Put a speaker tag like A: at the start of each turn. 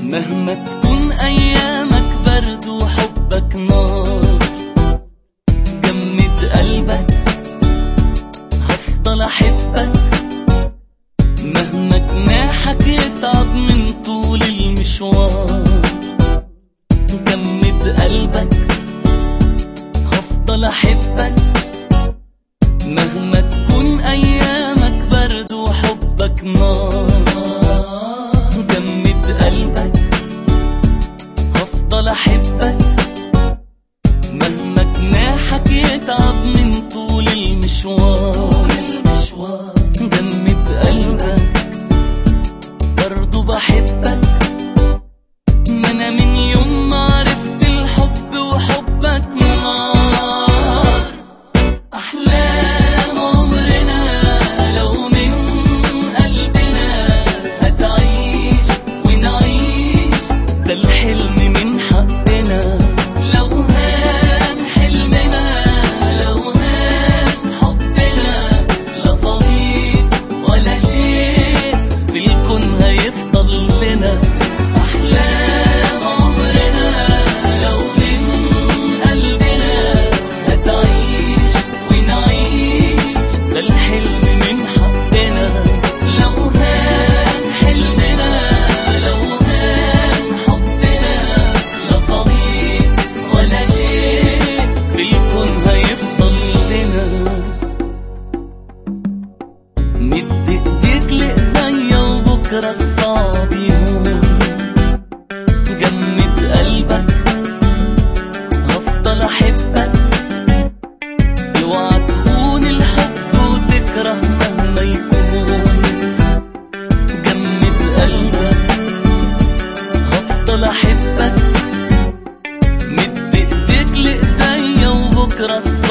A: مهما تكون ايامك برد وحبك نار جمد قلبك هفضل احبك مهما جناحك يتعب من طول المشوار جمد قلبك هفضل احبك مهما تكون ايامك برد وحبك نار جمد قلبك هفضل احبك مهما جناحك يتعب من طول المشوار جمد قلبك برضو بحبك ما انا من يوم ما عرفت الحب وحبك نار أحلام عمرنا لو من قلبنا هتعيش ونعيش ده الحلم من حقنا لو هان حلمنا لو هان حبنا لا صديق ولا شيء في الكون هيفضل لنا أحلام عمرنا لو من قلبنا هتعيش ونعيش ده الحلم من حقنا لو هان حلمنا لو هان حبنا لا صديق ولا شيء في الكون هيفضل لنا مد ايديك لايديا وبكره الصعب يهون جمد قلبك هفضل احبك اوعى تخون الحب وتكره مهما يكون جمد قلبك هفضل احبك مد ايديك لايديا وبكره الصعب